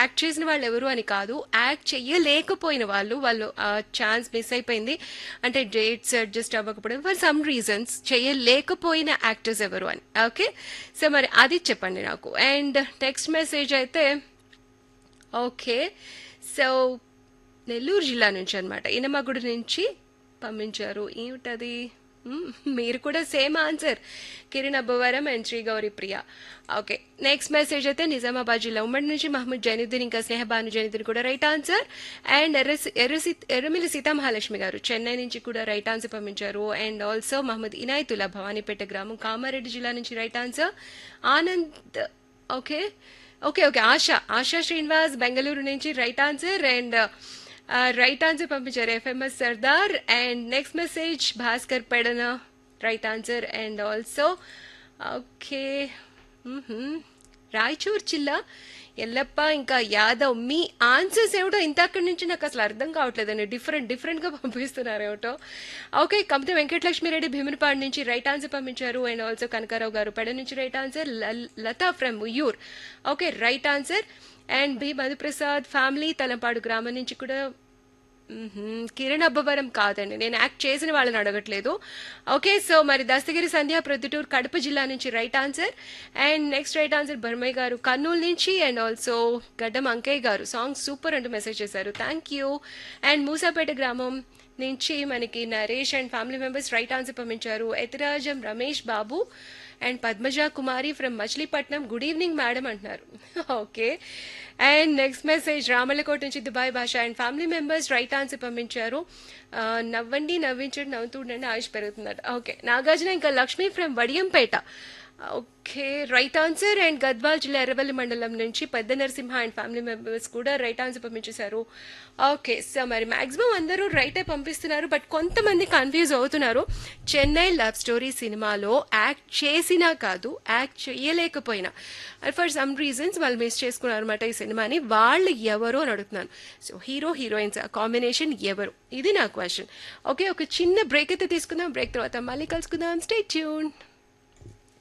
Act చేసిన వాళ్ళు ఎవరు అని కాదు యాక్ట్ చెయ్యలేకపోయిన వాళ్ళు వాళ్ళు ఛాన్స్ మిస్ అయిపోయింది అంటే డేట్స్ అడ్జస్ట్ అవ్వకపోవడం ఫర్ సమ్ రీజన్స్ చేయలేకపోయిన యాక్టర్స్ ఎవరు అని ఓకే సో మరి అది చెప్పండి నాకు అండ్ టెక్స్ట్ మెసేజ్ అయితే ఓకే సో నెల్లూరు జిల్లా నుంచి అనమాట ఇనమగుడి నుంచి పంపించారు ఏమిటది మ్మ్, మీరు కూడా same answer Kiran Abbavaram and Sri Gowri Priya okay next message అయితే నిజామాబాద్ జిల్లా ఉమ్మడి నుంచి మహమ్మద్ జైనుద్దీన్ ఇంకా స్నేహబాను జైనుద్దీన్ కూడా రైట్ ఆన్సర్ అండ్ ఎర్రసి ఎర్రసి ఎర్రమిల్లి సీతామహాలక్ష్మి గారు చెన్నై నుంచి కూడా రైట్ ఆన్సర్ పంపించారు అండ్ ఆల్సో మహమ్మద్ ఇనాయతుల్లా భవానీపేట గ్రామం కామారెడ్డి జిల్లా నుంచి right answer Anand okay okay okay Asha Asha Srinivas Bengaluru నుంచి right answer and right answer పంపించారు FMS Sardar and next message Bhaskar Pedana right answer and also okay Raichur జిల్లా ఎల్లప్ప ఇంకా యాదవ్ మీ ఆన్సర్స్ ఏమిటో ఇంతక్కడి నుంచి నాకు అసలు అర్థం కావట్లేదండి డిఫరెంట్ డిఫరెంట్గా పంపిస్తున్నారు ఏమిటో ఓకే కమితే వెంకటలక్ష్మిరెడ్డి భీమునిపాడు నుంచి రైట్ ఆన్సర్ పంపించారు అండ్ ఆల్సో కనకారావు గారు పెడ నుంచి right answer Latha from Uyyur okay right answer and B Madhuprasad family Talampadu గ్రామం నుంచి కూడా మ్మ్హ్మ్. కిరణ్ అబ్బవరం కాదండి నేను యాక్ట్ చేసిన వాళ్ళని అడగట్లేదు ఓకే సో మరి దస్తగిరి సంధ్య ప్రొద్దుటూరు కడప జిల్లా నుంచి right answer and next right answer Barmayya garu Kurnool నుంచి and also Gaddam Ankaiah garu song super అంటూ మెసేజ్ చేశారు థ్యాంక్ యూ అండ్ మూసాపేట గ్రామం నుంచి మనకి Naresh and family members right answer పంపించారు Ethirajam Ramesh Babu and Padmaja Kumari from Machilipatnam good evening madam అంటున్నారు okay and next message Ramalakota నుంచి Dubai Basha and family members right answer పంపించారు ఆ, నవ్వండి నవ్వించండి నవ్వుతూ ఉండండి ఆయుష్ పెరుగుతుందట ఓకే నాగార్జున ఇంకా Lakshmi from Vadiyampeta okay right answer and Gadwal జిల్లా ఎర్రవల్లి మండలం నుంచి పెద్ద నరసింహ అండ్ ఫ్యామిలీ మెంబర్స్ కూడా రైట్ ఆన్సర్ పంపించేశారు ఓకే సో మరి మాక్సిమం అందరూ రైటే పంపిస్తున్నారు బట్ కొంతమంది కన్ఫ్యూజ్ అవుతున్నారు చెన్నై లవ్ స్టోరీ సినిమాలో యాక్ట్ చేసినా కాదు యాక్ట్ చేయలేకపోయినా ఫర్ సమ్ రీజన్స్ వాళ్ళు మిస్ చేసుకున్నారు అనమాట ఈ సినిమాని వాళ్ళు ఎవరు అని అడుగుతున్నాను సో హీరో హీరోయిన్స్ ఆ కాంబినేషన్ ఎవరు ఇది నా క్వశ్చన్ ఓకే ఒక చిన్న బ్రేక్ అయితే తీసుకుందాం బ్రేక్ తర్వాత మళ్ళీ కలుసుకుందాం స్టే ట్యూన్